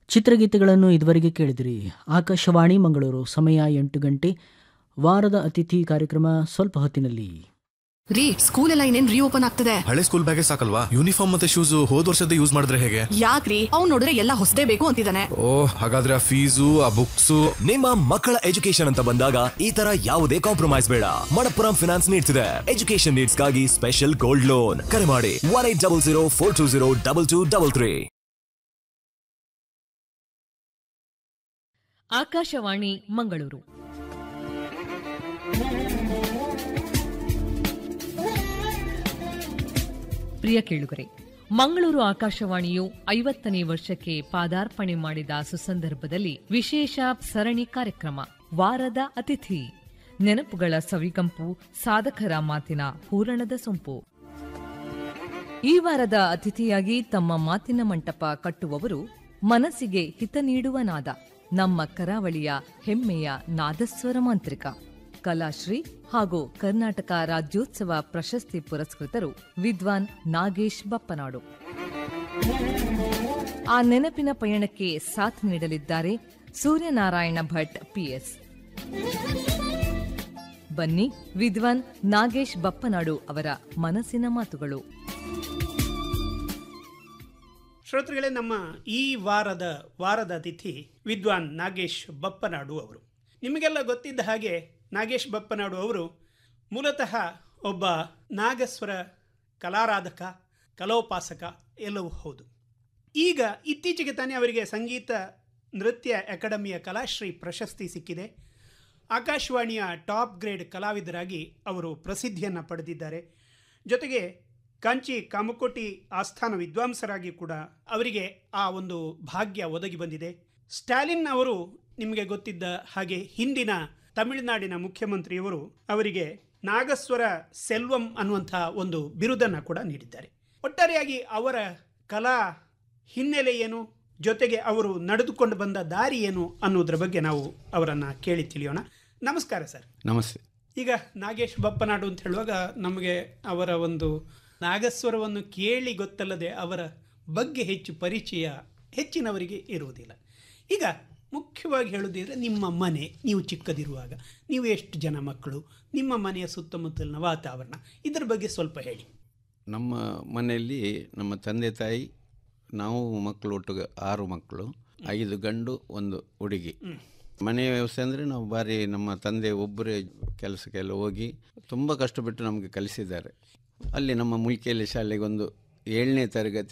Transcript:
ಚಿತ್ರಗೀತೆಗಳನ್ನು ಇದುವರೆಗೆ ಕೇಳಿದಿರಿ ಆಕಾಶವಾಣಿ ಮಂಗಳೂರು ಸಮಯ ಎಂಟು ಗಂಟೆ ವಾರದ ಅತಿಥಿ ಕಾರ್ಯಕ್ರಮ ಸ್ವಲ್ಪ ಹೊತ್ತಿನಲ್ಲಿ ರೀ ಸ್ಕೂಲ್ ಎಲ್ಲ ಇನ್ನೇನ್ ರೀಓಪನ್ ಆಗ್ತದೆ ಹಳೆ ಸ್ಕೂಲ್ ಬ್ಯಾಗೇ ಸಾಕಲ್ವಾ ಯೂನಿಫಾರ್ಮ್ ಮತ್ತೆ ಶೂಸ್ ಹೋದ್ ವರ್ಷದ ಯೂಸ್ ಮಾಡಿದ್ರೆ ಹೇಗೆ ಯಾಕ್ರಿ ಅವ್ನ್ ನೋಡಿದ್ರೆ ಎಲ್ಲ ಹೊಸದೇ ಬೇಕು ಅಂತಿದ್ದಾನೆ ಓ ಹಾಗಾದ್ರೆ ಆ ಫೀಸು ಆ ಬುಕ್ಸು ನಿಮ್ಮ ಮಕ್ಕಳ ಎಜುಕೇಶನ್ ಅಂತ ಬಂದಾಗ ಈ ತರ ಯಾವುದೇ ಕಾಂಪ್ರಮೈಸ್ ಬೇಡ ಮಣಪ್ಪುರಂ ಫಿನಾನ್ಸ್ ನೀಡ್ತಿದೆ ಎಜುಕೇಶನ್ ನೀಡ್ಸ್ ಗಾಗಿ ಸ್ಪೆಷಲ್ ಗೋಲ್ಡ್ ಲೋನ್ ಕರೆ ಮಾಡಿ one eight double zero four two zero double two double three Akashvani Mangaluru ಪ್ರಿಯ ಕೇಳುಗರೆ ಮಂಗಳೂರು ಆಕಾಶವಾಣಿಯು ಐವತ್ತನೇ ವರ್ಷಕ್ಕೆ ಪಾದಾರ್ಪಣೆ ಮಾಡಿದ ಸುಸಂದರ್ಭದಲ್ಲಿ ವಿಶೇಷ ಸರಣಿ ಕಾರ್ಯಕ್ರಮ ವಾರದ ಅತಿಥಿ ನೆನಪುಗಳ ಸವಿಗಂಪು ಸಾಧಕರ ಮಾತಿನ ಹೂರಣದ ಸೊಂಪು ಈ ವಾರದ ಅತಿಥಿಯಾಗಿ ತಮ್ಮ ಮಾತಿನ ಮಂಟಪ ಕಟ್ಟುವವರು ಮನಸ್ಸಿಗೆ ಹಿತ ನೀಡುವ ನಾದ ನಮ್ಮ ಕರಾವಳಿಯ ಹೆಮ್ಮೆಯ ನಾದಸ್ವರ ಮಾಂತ್ರಿಕ ಕಲಾಶ್ರೀ ಹಾಗೂ ಕರ್ನಾಟಕ ರಾಜ್ಯೋತ್ಸವ ಪ್ರಶಸ್ತಿ ಪುರಸ್ಕೃತರು ವಿದ್ವಾನ್ ನಾಗೇಶ್ ಬಪ್ಪನಾಡು ಆ ನೆನಪಿನ ಪಯಣಕ್ಕೆ ಸಾಥ್ ನೀಡಲಿದ್ದಾರೆ ಸೂರ್ಯನಾರಾಯಣ ಭಟ್ ಪಿಎಸ್ ಬನ್ನಿ ವಿದ್ವಾನ್ ನಾಗೇಶ್ ಬಪ್ಪನಾಡು ಅವರ ಮನಸ್ಸಿನ ಮಾತುಗಳು ಶ್ರೋತೃಗಳೇ ನಮ್ಮ ಈ ವಾರದ ವಾರದ ಅತಿಥಿ ವಿದ್ವಾನ್ ನಾಗೇಶ್ ಬಪ್ಪನಾಡು ಅವರು ನಿಮಗೆಲ್ಲ ಗೊತ್ತಿದ್ದ ಹಾಗೆ ನಾಗೇಶ್ ಬಪ್ಪನಾಡು ಅವರು ಮೂಲತಃ ಒಬ್ಬ ನಾಗಸ್ವರ ಕಲಾರಾಧಕ ಕಲೋಪಾಸಕ ಎಲ್ಲವೂ ಹೌದು ಈಗ ಇತ್ತೀಚೆಗೆ ತಾನೇ ಅವರಿಗೆ ಸಂಗೀತ ನೃತ್ಯ ಅಕಾಡೆಮಿಯ ಕಲಾಶ್ರೀ ಪ್ರಶಸ್ತಿ ಸಿಕ್ಕಿದೆ ಆಕಾಶವಾಣಿಯ ಟಾಪ್ ಗ್ರೇಡ್ ಕಲಾವಿದರಾಗಿ ಅವರು ಪ್ರಸಿದ್ಧಿಯನ್ನು ಪಡೆದಿದ್ದಾರೆ ಜೊತೆಗೆ ಕಾಂಚಿ ಕಾಮಕೋಟಿ ಆಸ್ಥಾನ ವಿದ್ವಾಂಸರಾಗಿ ಕೂಡ ಅವರಿಗೆ ಆ ಒಂದು ಭಾಗ್ಯ ಒದಗಿ ಬಂದಿದೆ ಸ್ಟಾಲಿನ್ ಅವರು ನಿಮಗೆ ಗೊತ್ತಿದ್ದ ಹಾಗೆ ಹಿಂದಿನ ತಮಿಳುನಾಡಿನ ಮುಖ್ಯಮಂತ್ರಿಯವರು ಅವರಿಗೆ ನಾಗಸ್ವರ ಸೆಲ್ವಂ ಅನ್ನುವಂತಹ ಒಂದು ಬಿರುದನ್ನು ಕೂಡ ನೀಡಿದ್ದಾರೆ ಒಟ್ಟಾರೆಯಾಗಿ ಅವರ ಕಲಾ ಹಿನ್ನೆಲೆ ಏನು ಜೊತೆಗೆ ಅವರು ನಡೆದುಕೊಂಡು ಬಂದ ದಾರಿ ಏನು ಅನ್ನೋದ್ರ ಬಗ್ಗೆ ನಾವು ಅವರನ್ನು ಕೇಳಿ ತಿಳಿಯೋಣ ನಮಸ್ಕಾರ ಸರ್ ನಮಸ್ತೆ ಈಗ ನಾಗೇಶ್ ಬಪ್ಪನಾಡು ಅಂತ ಹೇಳುವಾಗ ನಮಗೆ ಅವರ ಒಂದು ನಾಗಸ್ವರವನ್ನು ಕೇಳಿ ಗೊತ್ತಲ್ಲದೆ ಅವರ ಬಗ್ಗೆ ಹೆಚ್ಚು ಪರಿಚಯ ಹೆಚ್ಚಿನವರಿಗೆ ಇರುವುದಿಲ್ಲ ಈಗ ಮುಖ್ಯವಾಗಿ ಹೇಳುವುದಿದ್ರೆ ನಿಮ್ಮ ಮನೆ ನೀವು ಚಿಕ್ಕದಿರುವಾಗ ನೀವು ಎಷ್ಟು ಜನ ಮಕ್ಕಳು ನಿಮ್ಮ ಮನೆಯ ಸುತ್ತಮುತ್ತಲಿನ ವಾತಾವರಣ ಇದರ ಬಗ್ಗೆ ಸ್ವಲ್ಪ ಹೇಳಿ ನಮ್ಮ ಮನೆಯಲ್ಲಿ ನಮ್ಮ ತಂದೆ ತಾಯಿ ನಾವು ಮಕ್ಕಳು ಒಟ್ಟಿಗೆ ಆರು ಮಕ್ಕಳು ಐದು ಗಂಡು ಒಂದು ಹುಡುಗಿ ಮನೆಯ ವ್ಯವಸ್ಥೆ ಅಂದರೆ ನಾವು ಬಾರಿ ನಮ್ಮ ತಂದೆ ಒಬ್ಬರೇ ಕೆಲಸಕ್ಕೆಲ್ಲ ಹೋಗಿ ತುಂಬ ಕಷ್ಟಪಟ್ಟು ನಮಗೆ ಕಲಿಸಿದ್ದಾರೆ ಅಲ್ಲಿ ನಮ್ಮ ಮುಲ್ಕಿಯಲ್ಲಿ ಶಾಲೆಗೆ ಒಂದು ಏಳನೇ ತರಗತಿ